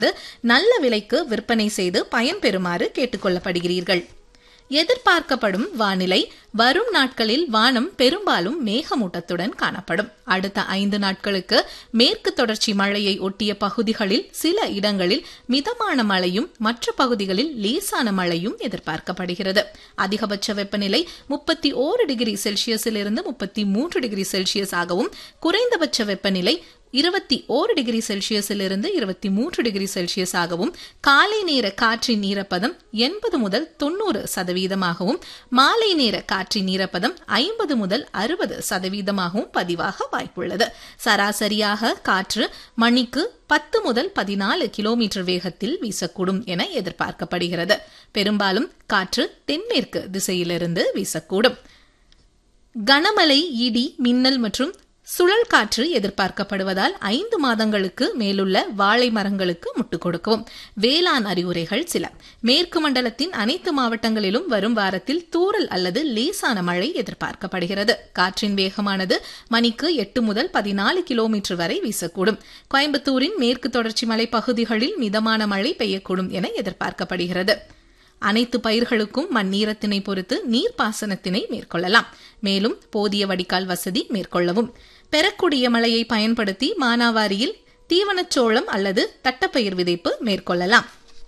நல்ல விலைக்கு விற்பனை செய்து பயன்பெறுமாறு கேட்டுக்கொள்ளப்படுகிறீர்கள் எதிர்பார்க்கப்படும் வானிலை வரும் நாட்களில் வானம் பெரும்பாலும் மேகமூட்டத்துடன் காணப்படும் அடுத்த ஐந்து நாட்களுக்கு மேற்கு தொடர்ச்சி மழையை ஒட்டிய பகுதிகளில் சில இடங்களில் மிதமான மழையும் மற்ற பகுதிகளில் லேசான மழையும் எதிர்பார்க்கப்படுகிறது அதிகபட்ச வெப்பநிலை முப்பத்தி ஓரு டிகிரி செல்சியஸிலிருந்து முப்பத்தி மூன்று டிகிரி செல்சியஸ் ஆகவும் குறைந்தபட்ச வெப்பநிலை இருபத்தி ஓரு டிகிரி செல்சியஸிலிருந்து இருபத்தி மூன்று டிகிரி செல்சியஸ் ஆகவும் காலை நேர காற்றின் ஈரப்பதம் எண்பது முதல் தொண்ணூறு சதவீதமாகவும் மாலை நேர காற்றின் ஈரப்பதம் ஐம்பது முதல் அறுபது சதவீதமாகவும் பதிவாக வாய்ப்புள்ளது சராசரியாக காற்று மணிக்கு பத்து முதல் பதினாலு கிலோமீட்டர் வேகத்தில் வீசக்கூடும் என எதிர்பார்க்கப்படுகிறது பெரும்பாலும் காற்று தென்மேற்கு திசையிலிருந்து வீசக்கூடும் கனமழை இடி மின்னல் மற்றும் சுழல் காற்று எதிர்பார்க்கப்படுவதால் ஐந்து மாதங்களுக்கு மேலுள்ள வாழை மரங்களுக்கு முட்டுக் கொடுக்கவும் வேளாண் அறிவுரைகள் சில மேற்கு மண்டலத்தின் அனைத்து மாவட்டங்களிலும் வரும் வாரத்தில் தூறல் அல்லது லேசான மழை எதிர்பார்க்கப்படுகிறது காற்றின் வேகமானது மணிக்கு எட்டு முதல் பதினாலு கிலோமீட்டர் வரை வீசக்கூடும் கோயம்புத்தூரின் மேற்கு தொடர்ச்சி மலை பகுதிகளில் மிதமான மழை பெய்யக்கூடும் என எதிர்பார்க்கப்படுகிறது அனைத்து பயிர்களுக்கும் மண்ணீரத்தினை பொறுத்து நீர்ப்பாசனத்தினை மேற்கொள்ளலாம் மேலும் போதிய வடிகால் வசதி மேற்கொள்ளவும் பெறக்கூடிய மழையை பயன்படுத்தி மானாவாரியில் தீவனச்சோளம் அல்லது தட்டப்பயிர் விதைப்பு மேற்கொள்ளலாம்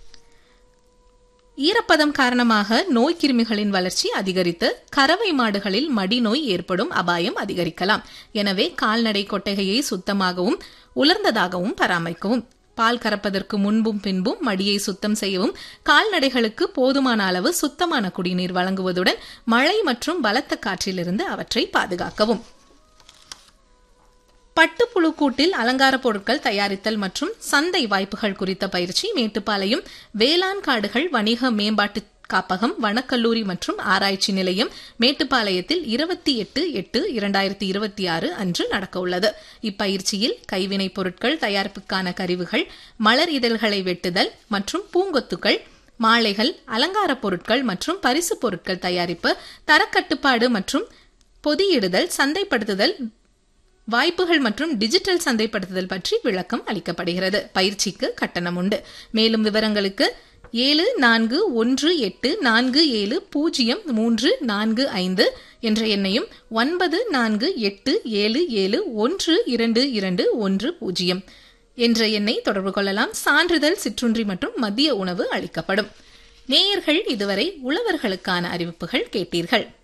ஈரப்பதம் காரணமாக நோய்க்கிருமிகளின் வளர்ச்சி அதிகரித்து கறவை மாடுகளில் மடிநோய் ஏற்படும் அபாயம் அதிகரிக்கலாம் எனவே கால்நடை கொட்டகையை சுத்தமாகவும் உலர்ந்ததாகவும் பராமரிக்கவும் பால் கறப்பதற்கு முன்பும் பின்பும் மடியை சுத்தம் செய்யவும் கால்நடைகளுக்கு போதுமான அளவு சுத்தமான குடிநீர் வழங்குவதுடன் மழை மற்றும் பலத்த காற்றிலிருந்து அவற்றை பாதுகாக்கவும் பட்டுப்புழு கூட்டில் அலங்கார பொருட்கள் தயாரித்தல் மற்றும் சந்தை வாய்ப்புகள் குறித்த பயிற்சி மேட்டுப்பாளையம் வேளாண் காடுகள் வணிக மேம்பாட்டு காப்பகம் வனக்கல்லூரி மற்றும் ஆராய்ச்சி நிலையம் மேட்டுப்பாளையத்தில் இருபத்தி எட்டு எட்டு இரண்டாயிரத்தி இருபத்தி ஆறு அன்று நடக்கவுள்ளது இப்பயிற்சியில் கைவினைப் பொருட்கள் தயாரிப்புக்கான கருவிகள் மலர் இதழ்களை வெட்டுதல் மற்றும் பூங்கொத்துக்கள் மாலைகள் அலங்கார பொருட்கள் மற்றும் பரிசு பொருட்கள் தயாரிப்பு தரக்கட்டுப்பாடு மற்றும் பொதியிடுதல் சந்தைப்படுத்துதல் வாய்ப்புகள் மற்றும் டிஜிட்டல் சந்தைப்படுத்துதல் பற்றி விளக்கம் அளிக்கப்படுகிறது பயிற்சிக்கு கட்டணம் உண்டு மேலும் விவரங்களுக்கு ஏழு நான்கு ஒன்று எட்டு நான்கு ஏழு பூஜ்ஜியம் மூன்று நான்கு ஐந்து என்ற எண்ணையும் ஒன்பது நான்கு எட்டு ஏழு ஏழு ஒன்று இரண்டு இரண்டு ஒன்று பூஜ்ஜியம் என்ற எண்ணை தொடர்பு கொள்ளலாம் சான்றிதழ் சிற்றுண்டி மற்றும் மதிய உணவு அளிக்கப்படும் நேயர்கள் இதுவரை உழவர்களுக்கான அறிவிப்புகள் கேட்டீர்கள்